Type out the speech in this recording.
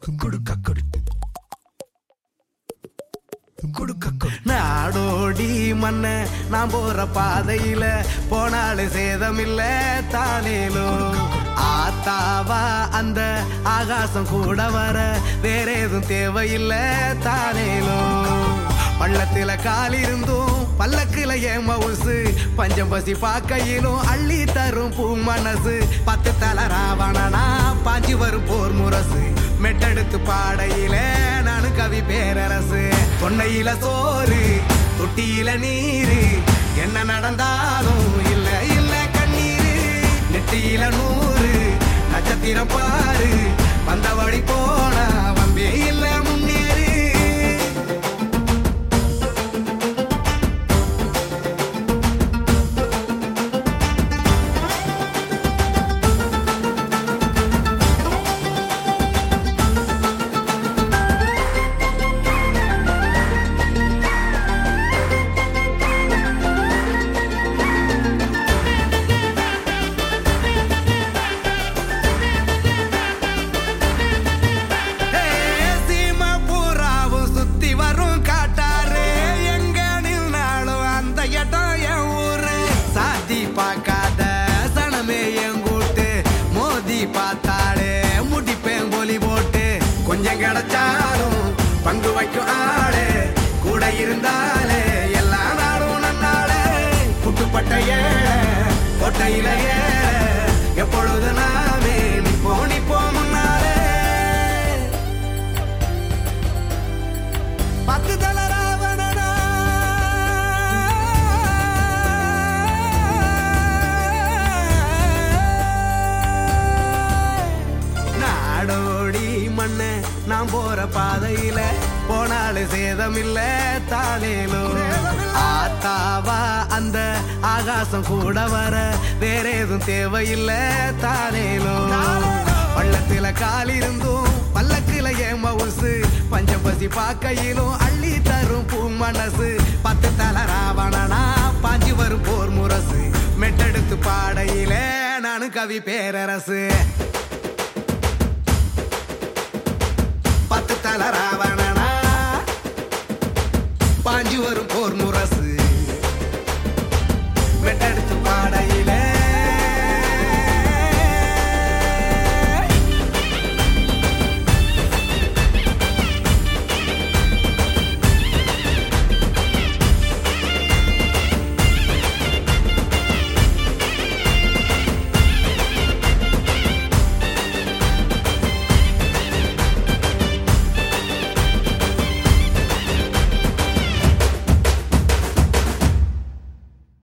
நாடோடி மண்ண நான் போற பாதையில போனாலும் சேதமில்ல தானேலும் ஆத்தாவா அந்த ஆகாசம் கூட வர வேற எதுவும் தேவையில்ல தானேலும் பள்ளத்துல கால் இருந்தும் பல்லக்குல ஏன் மவுசு பஞ்சம் பசி பாக்கையிலும் அள்ளி தரும் பூ மனசு பத்து தல ராவணனா பாஞ்சி வரும் போர் முரசு மெட்டெடுத்து பாடையில நானு கவி பேரரசு தொன்னையில சோறு தொட்டியில நீரு என்ன நடந்தாலும் இல்ல இல்ல கண்ணீரு நெத்தியில நூறு நட்சத்திரம் பாரு வந்த வழி போனா வம்பே இல்ல முன்னேறு சீமா பூராவும் சுத்தி வரும் காட்டாரு எங்க நின்னாலும் அந்த இடம் என் ஊரு சாத்தி பார்க்காத சனமே என் கூட்டு மோதி பார்த்தாலே முடிப்பேன் பொலி போட்டு கொஞ்சம் கிடைச்சாலும் பங்கு வைக்கும் ஆளு கூட இருந்தாலே எல்லா நாளும் நன்னாளே புட்டுப்பட்ட ஏழை கோட்டையில ஏழை எப்பொழுது நாமே நிப்போ நிப்போ முன்னாலே பத்து தல ராவணனா நாடோடி மண்ண நான் போற பாதையில போனாலும் சேதமில்ல தானேலும் ஆத்தாவா அந்த ஆகாசம் கூட வர வேற எதுவும் தேவையில்ல தானேலும் பள்ளத்துல கால் இருந்தும் பல்லக்குல ஏன் மவுசு பஞ்சம் பசி பாக்கையிலும் அள்ளி தரும் பூ மனசு பத்து தல ராவணனா பாஞ்சி வரும் போர் முரசு மெட்டெடுத்து பாடையிலே நானு கவி பேரரசு